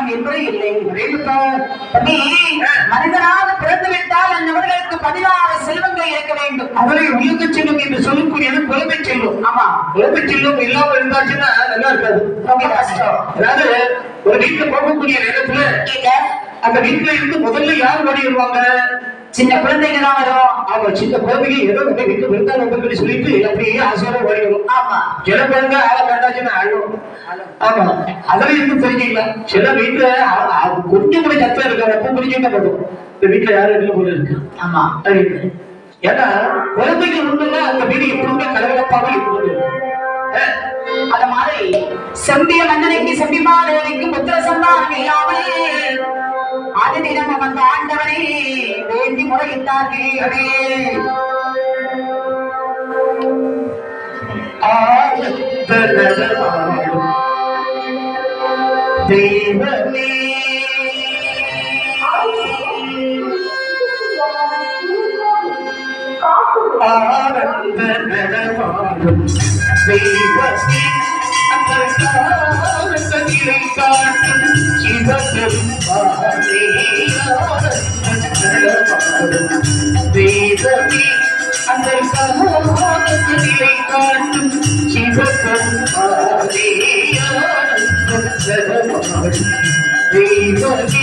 வருமானம் என்பது இல்லை தம்பி, மனிதனாக பிறந்து விட்டால் அந்நபர்களுக்கு பதினாறு செல்வங்கள் இருக்க வேண்டும் அவரை உயிர்க்க செல்லும் என்று சொல்லக்கூடியது குழந்தை செல்லும் ஆமா குழந்தை செல்லும் இல்லாம இருந்தாச்சுன்னா நல்லா இருக்காது ரொம்ப கஷ்டம் அதாவது ஒரு வீட்டுல போகக்கூடிய நேரத்துல இல்ல அந்த வீட்டுல இருந்து முதல்ல யார் ஓடி வருவாங்க சின்ன குழந்தைங்க தான் வரும் ஆமா சின்ன குழந்தைங்க ஏதோ வந்து வீட்டு விருந்தாள் வந்து சொல்லிட்டு அப்படியே ஆசையோட ஓடி வரும் ஆமா சில குழந்தை ஆளை கண்டாச்சுன்னா அழும் ஆமா அதுல இருந்து தெரிஞ்சுக்கலாம் சில வீட்டுல அ- அ- கொஞ்சம் கூட சத்தம் இருக்காது அப்ப புரிஞ்சுட்டா போதும் இந்த வீட்டுல யாரும் இல்லை போல இருக்கு ஆமா அப்படின்னு. ஏன்னா குழந்தைகள் உண்மையில அந்த வீடு எப்பவுமே கலகலப்பாக இருந்தது அந்த மாதிரி செம்பிய மன்னனுக்கு செம்பிமா தேவிக்கு புத்திர சந்தானம் இல்லாமல் அது தினம் வந்த ஆண்டவனை வேண்டி முறையிட்டார்கள் அடே. தெய்வமே ஆனந்த நடமாடும் தெய்வமே அந்த காலத்திலே காட்டும் சிவபெருமானே ஆனந்த நடமாடும் தெய்வமே அந்த காலத்திலே காட்டும் சிவபெருமானே ஆனந்த நடமாடும் தெய்வமே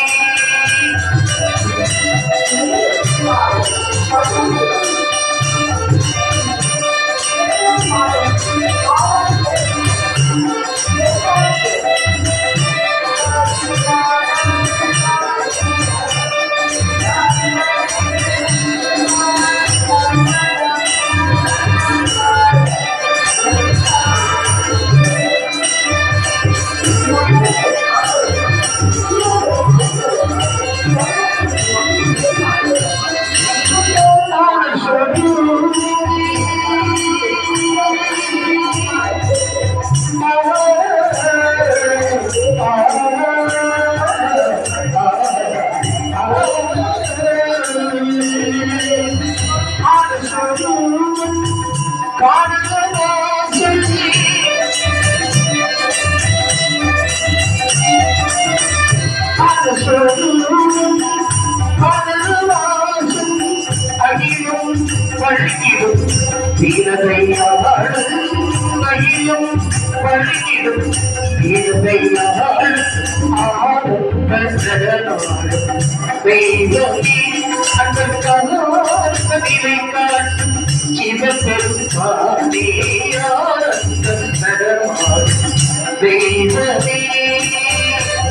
தெய்வமே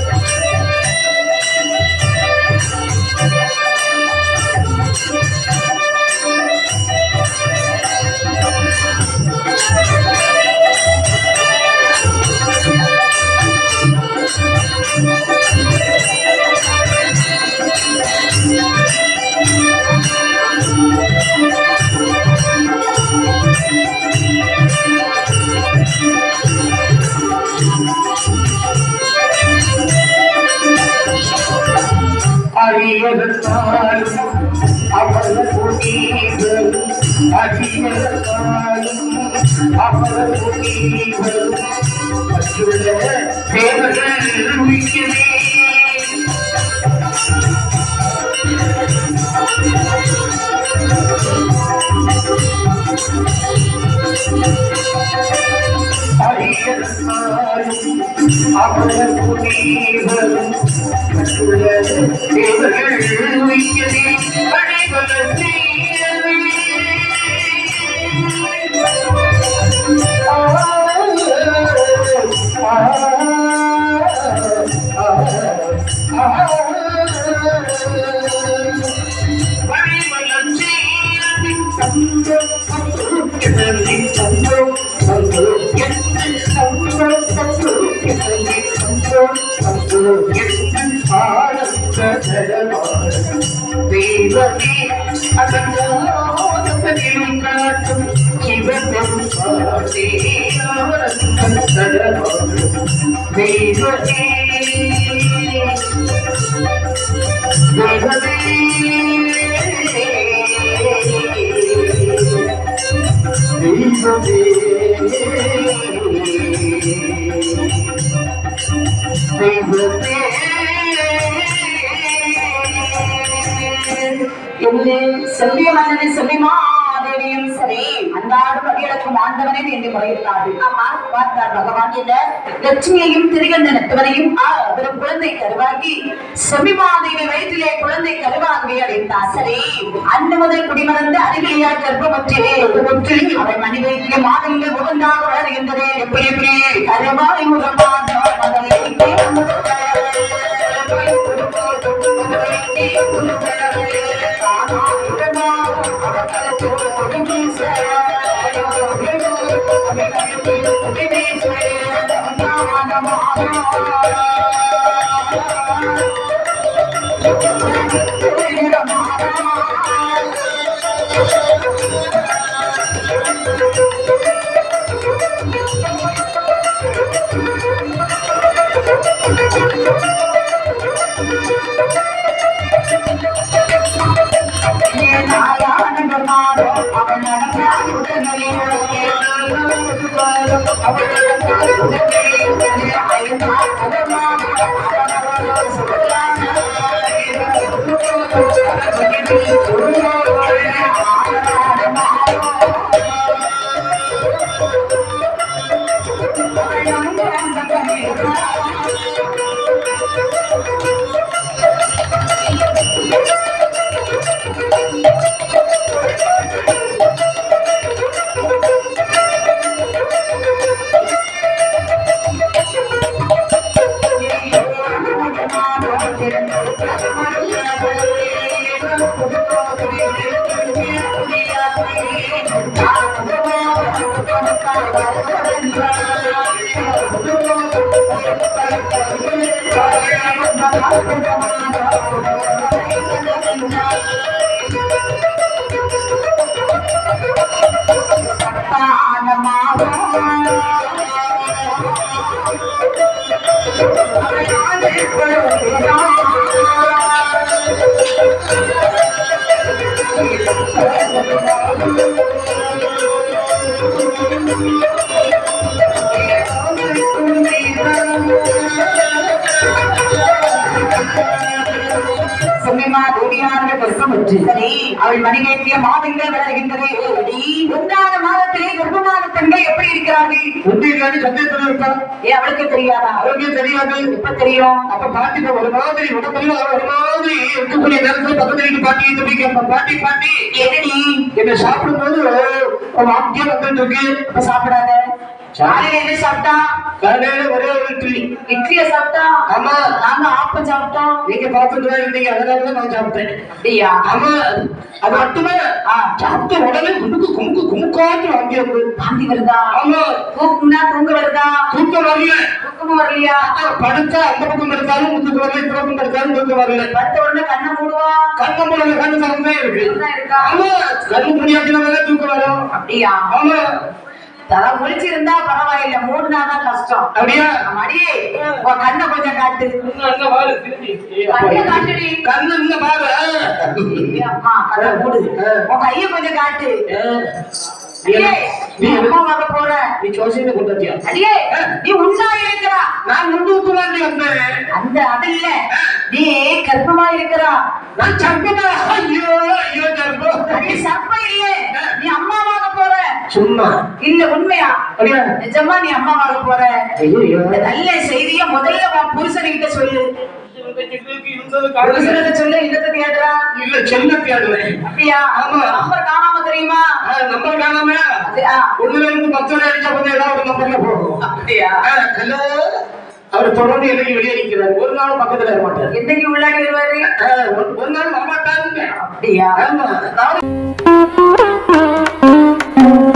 அறிவதற்காலும் அவர் புனிதர் அறிவதற்காலும் அவர் புனிதர் மற்றுள்ள தேவர்கள் உயிக்கிறே அறிவதற்காலும் அவர் புனிதர் மற்றுள்ள தேவர்கள் உயிக்கிறே அனைவரும் தீயவே தெய்வமே அதன் காட்டும் சிவபெரும் தெய்வமே தெய்வமே தெய்வமே என்று செல்விய மன்னனை செல்விமாதேவியும் சரி அன்றாடு வகையிடக்கும் ஆண்டவனே என்று முறையிட்டார்கள் ஆமா பார்த்தார் பகவான் என்ற லட்சுமியையும் திரிகண்ட நட்டவனையும் ஒரு குழந்தை கருவாக்கி செல்விமாதேவி வயிற்றிலே குழந்தை கருவாகவே அடைந்தார் சரி அன்று முதல் குடிமறந்து அருகிலேயா கர்ப்பமற்றே அவன் மணி வயிற்றிலே மாதங்கள் ஒவ்வொன்றாக வளர்கின்றதே எப்படி எப்படி கருவாய் முகமான மகளை சுமிமா தேவியான கர்ப்பமற்று சரி அவள் மணிகேற்றிய மாதங்கள் வளர்கின்றது அடி உண்டான மாதத்திலே கர்ப்பமான பெண்கள் எப்படி இருக்கிறார்கள் உண்மையிலாடி சந்தேகத்தில் இருப்பான் ஏ அவளுக்கு தெரியாதா அவருக்கே தெரியாது எப்ப தெரியும் அப்ப பாட்டிக்கு ஒரு மாதிரி உடம்புல ஒரு மாதிரி இருக்கக்கூடிய நேரத்துல பக்கத்து வீட்டு பாட்டி கிட்ட போய் கேட்பேன் பாட்டி பாட்டி என்னடி என்ன சாப்பிடும்போது வாக்கியம் வந்துட்டு இருக்கு இப்ப சாப்பிடாத காலையில என்ன சாப்பிட்டா காலையில ஒரே ஒரு இட்லி இட்லிய சாப்பிட்டா ஆமா நாங்க ஆப்பம் சாப்பிட்டோம் நீங்க பார்த்துட்டு தான் இருந்தீங்க அதனாலதான் நான் சாப்பிட்டேன் அப்படியா ஆமா அது மட்டுமே ஆ. சாப்பிட்ட உடனே குமுக்கு குமுக்கு குமுக்காட்டு வாங்கி வந்து வாந்தி வருதா ஆமா தூக்குனா தூங்க வருதா தூக்கம் வரல தூக்கம் வரலையா படுத்தா அந்த பக்கம் எடுத்தாலும் முத்துக்கு வரல இந்த பக்கம் எடுத்தாலும் தூக்கம் வரல படுத்த உடனே கண்ணை மூடுவா கண்ணு மூடல கண்ணு திறந்தே இருக்கு இப்படிதான் இருக்கா ஆமா கண்ணு முடியாட்டினால தூக்கம் வரும் அப்படியா ஆமா தலை முழிச்சிருந்தா பரவாயில்ல மூடுனாதான் கஷ்டம் அப்படியா மடியே உன் கண்ணை கொஞ்சம் காட்டு அங்க பாரு திரும்பி கண்ணை காட்டுடி கண்ணு இங்க பாரு ஏய் அம்மா கண்ணை மூடு உன் கைய கொஞ்சம் காட்டு அடியே நீ நீ அம்மா வாங்க போற நீ சோசியத்தை கொண்டாட்டியா அடியே நீ உண்டா இருக்கிறா நான் முண்டு ஊத்துலாண்டி வந்தேன் அந்த அது இல்ல நீ கர்ப்பமா இருக்கிறா நான் சர்ப்பமா ஐயோ ஐயோ சர்ப்பம் நீ சர்ப்ப இல்ல நீ அம்மாவாக போற சும்மா இல்ல உண்மையா அப்படியா நிஜமா நீ அம்மாவாக போற ஐயோ இந்த நல்ல செய்திய முதல்ல உன் புருஷன்கிட்ட சொல்லு புருஷனுக்கு சொல்லு இன்னத்தை கேட்டுறா இல்ல செல்லத்தி ஆடுவேன் அப்படியா ஆமா. நம்பர் காணாம தெரியுமா நம்பர் காணாம அது, ஆ, ஒண்ணுல இருந்து பத்து வரை அடிச்சா கொஞ்சம் ஏதாவது ஒரு நம்பர்ல போகும் அப்படியா ஹலோ அவர் தொடர்ந்து என்னைக்கு வெளியே நிக்கிறார் ஒரு நாள் பக்கத்துல இருக்க மாட்டார் என்னைக்கு உள்ளாடி வருவாரு ஆ, ஒரு- ஒரு நாள் வரமாட்டாருங்க அப்படியா ஆமா அதாவது